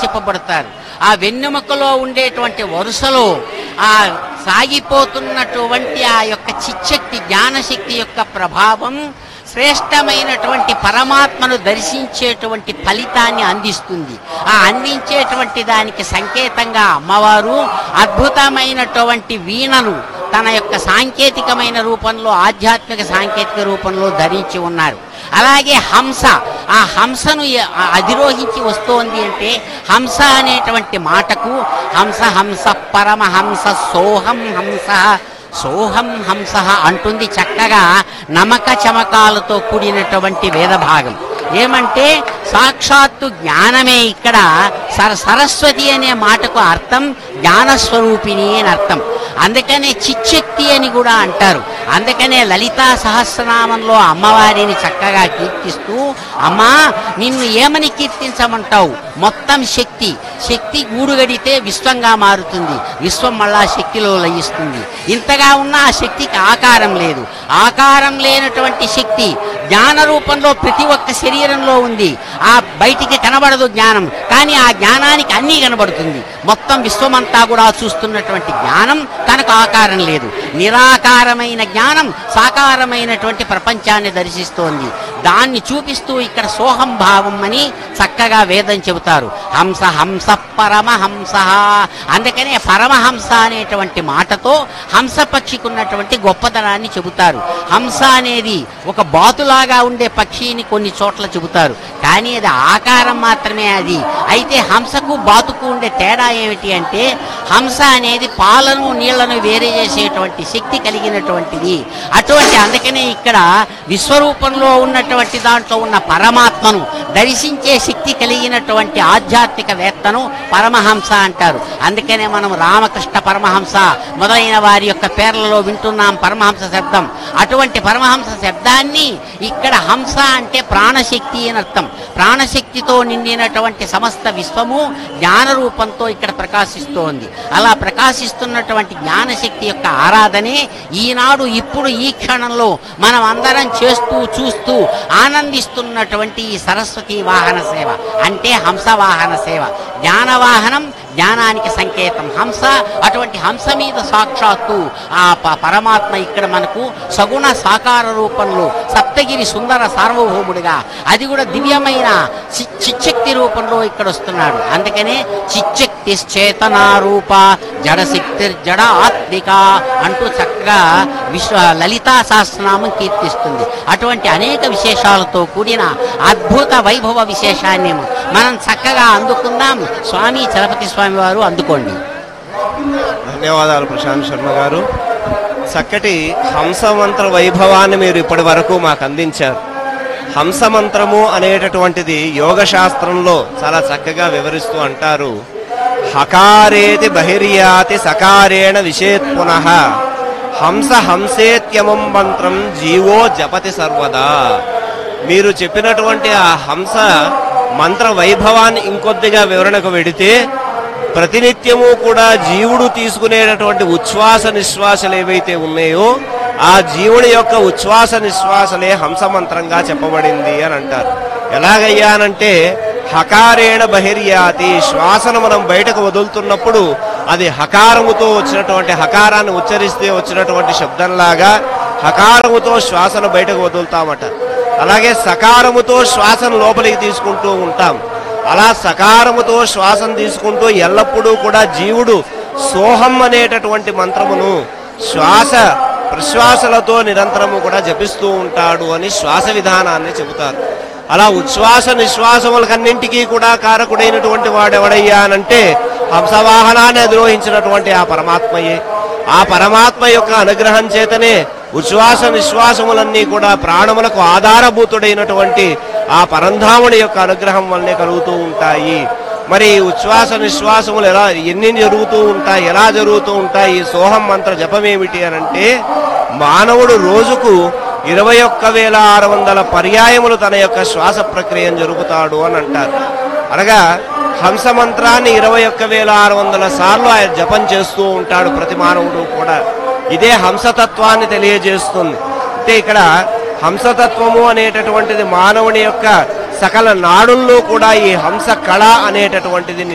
చెప్పబడతారు ఆ వెన్నెముకలో ఉండేటువంటి వరుసలో ఆ సాగిపోతున్నటువంటి ఆ యొక్క చిచ్చక్తి జ్ఞానశక్తి యొక్క ప్రభావం శ్రేష్టమైనటువంటి పరమాత్మను దర్శించేటువంటి ఫలితాన్ని అందిస్తుంది ఆ అందించేటువంటి దానికి సంకేతంగా అమ్మవారు అద్భుతమైనటువంటి వీణను తన యొక్క సాంకేతికమైన రూపంలో ఆధ్యాత్మిక సాంకేతిక రూపంలో ధరించి ఉన్నారు అలాగే హంస ఆ హంసను ఎ- ఆ అధిరోహించి వస్తోంది అంటే హంస అనేటువంటి మాటకు హంస హంస పరమహంస సోహం హంస సోహం హంస అంటుంది చక్కగా నమక చమకాలతో కూడినటువంటి వేద భాగం ఏమంటే సాక్షాత్తు జ్ఞానమే ఇక్కడ సర సరస్వతి అనే మాటకు అర్థం జ్ఞానస్వరూపిణి అని అర్థం అందుకనే చిచ్చక్తి అని కూడా అంటారు అందుకనే లలితా సహస్రనామంలో అమ్మవారిని చక్కగా కీర్తిస్తూ అమ్మా నిన్ను ఏమని కీర్తించమంటావు మొత్తం శక్తి శక్తి గూడుగడితే విశ్వంగా మారుతుంది విశ్వం మళ్ళా శక్తిలో లయిస్తుంది ఇంతగా ఉన్న ఆ శక్తికి ఆకారం లేదు ఆకారం లేనటువంటి శక్తి జ్ఞాన రూపంలో ప్రతి ఒక్క శరీరంలో ఉంది ఆ బయటికి కనబడదు జ్ఞానం కానీ ఆ జ్ఞానానికి అన్నీ కనబడుతుంది మొత్తం విశ్వమంతా కూడా చూస్తున్నటువంటి జ్ఞానం తనకు ఆకారం లేదు నిరాకారమైన జ్ఞానం సాకారమైనటువంటి ప్రపంచాన్ని దర్శిస్తోంది దాన్ని చూపిస్తూ ఇక్కడ సోహం భావం అని చక్కగా వేదం చెబుతారు హంస హంస పరమహంస అందుకనే పరమహంస అనేటువంటి మాటతో హంస పక్షికున్నటువంటి గొప్పతనాన్ని చెబుతారు హంస అనేది ఒక బాతులాగా ఉండే పక్షిని కొన్ని చోట్ల చెబుతారు కానీ అది ఆకారం మాత్రమే అది అయితే హంసకు బాతుకు ఉండే తేడా ఏమిటి అంటే హంస అనేది పాలను నీళ్లను వేరే చేసేటువంటి శక్తి కలిగినటువంటిది అటువంటి అందుకనే ఇక్కడ విశ్వరూపంలో ఉన్నటువంటి దాంట్లో ఉన్న పరమాత్మను దర్శించే శక్తి కలిగినటువంటి ఆధ్యాత్మిక వేత్తను పరమహంస అంటారు అందుకనే మనం రామకృష్ణ పరమహంస మొదలైన వారి యొక్క పేర్లలో వింటున్నాం పరమహంస శబ్దం అటువంటి పరమహంస శబ్దాన్ని ఇక్కడ హంస అంటే ప్రాణశక్తి అని అర్థం ప్రాణశక్తితో నిండినటువంటి సమస్త విశ్వము జ్ఞాన రూపంతో ఇక్కడ ప్రకాశిస్తోంది అలా ప్రకాశిస్తున్నటువంటి జ్ఞానశక్తి యొక్క ఆరాధనే ఈనాడు ఇప్పుడు ఈ క్షణంలో మనం అందరం చేస్తూ చూస్తూ ఆనందిస్తున్నటువంటి ఈ సరస్వతి వాహన సేవ అంటే హంస వాహన సేవ జ్ఞాన వాహనం జ్ఞానానికి సంకేతం హంస అటువంటి హంస మీద సాక్షాత్తు ఆ ప- పరమాత్మ ఇక్కడ మనకు సగుణ సాకార రూపంలో సప్తగిరి సుందర సార్వభౌముడిగా అది కూడా దివ్యమైన చి- చిచ్చక్తి రూపంలో ఇక్కడ వస్తున్నాడు అందుకనే చిచ్చక్తి చేతనారూప జడశక్తి జడ ఆత్మిక అంటూ చక్కగా విశ్వ లలితా సహస్రనామం కీర్తిస్తుంది అటువంటి అనేక విశేషాలతో కూడిన అద్భుత వైభవ విశేషాన్ని మనం చక్కగా అందుకుందాం స్వామి చలపతి స్వామి వారు అందుకోండి ధన్యవాదాలు ప్రశాంత్ శర్మ గారు చక్కటి హంసమంత్ర వైభవాన్ని మీరు ఇప్పటి వరకు మాకు అందించారు హంసమంత్రము అనేటటువంటిది యోగ శాస్త్రంలో చాలా చక్కగా వివరిస్తూ అంటారు హకారేతి బహిర్యాతి సకారేణ విషేత్ పునః హంస హంసేత్యమం మంత్రం జీవో జపతి సర్వదా మీరు చెప్పినటువంటి ఆ హంస మంత్ర వైభవాన్ని ఇంకొద్దిగా వివరణకు వెడితే ప్రతినిత్యము కూడా జీవుడు తీసుకునేటటువంటి ఉచ్ఛ్వాస నిశ్వాసలు ఏవైతే ఉన్నాయో ఆ జీవుడి యొక్క ఉచ్ఛ్వాస నిశ్వాసలే హంస మంత్రంగా చెప్పబడింది అని అంటారు ఎలాగయ్యానంటే హకారేణ బహిర్యాతి శ్వాసను మనం బయటకు వదులుతున్నప్పుడు అది హకారముతో వచ్చినటువంటి హకారాన్ని ఉచ్చరిస్తే వచ్చినటువంటి శబ్దంలాగా హకారముతో శ్వాసను బయటకు వదులుతామట అలాగే సకారముతో శ్వాసను లోపలికి తీసుకుంటూ ఉంటాం అలా సకారముతో శ్వాసను తీసుకుంటూ ఎల్లప్పుడూ కూడా జీవుడు సోహం అనేటటువంటి మంత్రమును శ్వాస ప్రశ్వాసలతో నిరంతరము కూడా జపిస్తూ ఉంటాడు అని శ్వాస విధానాన్ని చెబుతారు అలా ఉచ్ఛ్వాస నిశ్వాసములకన్నింటికీ కూడా కారకుడైనటువంటి వాడెవడయ్యా అనంటే హంసవాహనాన్ని అధిరోహించినటువంటి ఆ పరమాత్మయే ఆ పరమాత్మ యొక్క అనుగ్రహం చేతనే ఉచ్ఛ్వాస నిశ్వాసములన్నీ కూడా ప్రాణములకు ఆధారభూతుడైనటువంటి ఆ పరంధాముడి యొక్క అనుగ్రహం వల్లనే కలుగుతూ ఉంటాయి మరి ఈ ఉచ్ఛ్వాస నిశ్వాసములు ఎలా ఎన్ని జరుగుతూ ఉంటాయి ఎలా జరుగుతూ ఉంటాయి ఈ సోహం మంత్ర జపం ఏమిటి అని అంటే మానవుడు రోజుకు ఇరవై ఒక్క వేల ఆరు వందల పర్యాయములు తన యొక్క శ్వాస ప్రక్రియను జరుపుతాడు అని అంటారు అనగా హంస మంత్రాన్ని ఇరవై ఒక్క వేల ఆరు వందల సార్లు ఆయన జపం చేస్తూ ఉంటాడు ప్రతి మానవుడు కూడా ఇదే హంసతత్వాన్ని తెలియజేస్తుంది అంటే ఇక్కడ హంసతత్వము అనేటటువంటిది మానవుని యొక్క సకల నాడుల్లో కూడా ఈ హంస కళ అనేటటువంటిది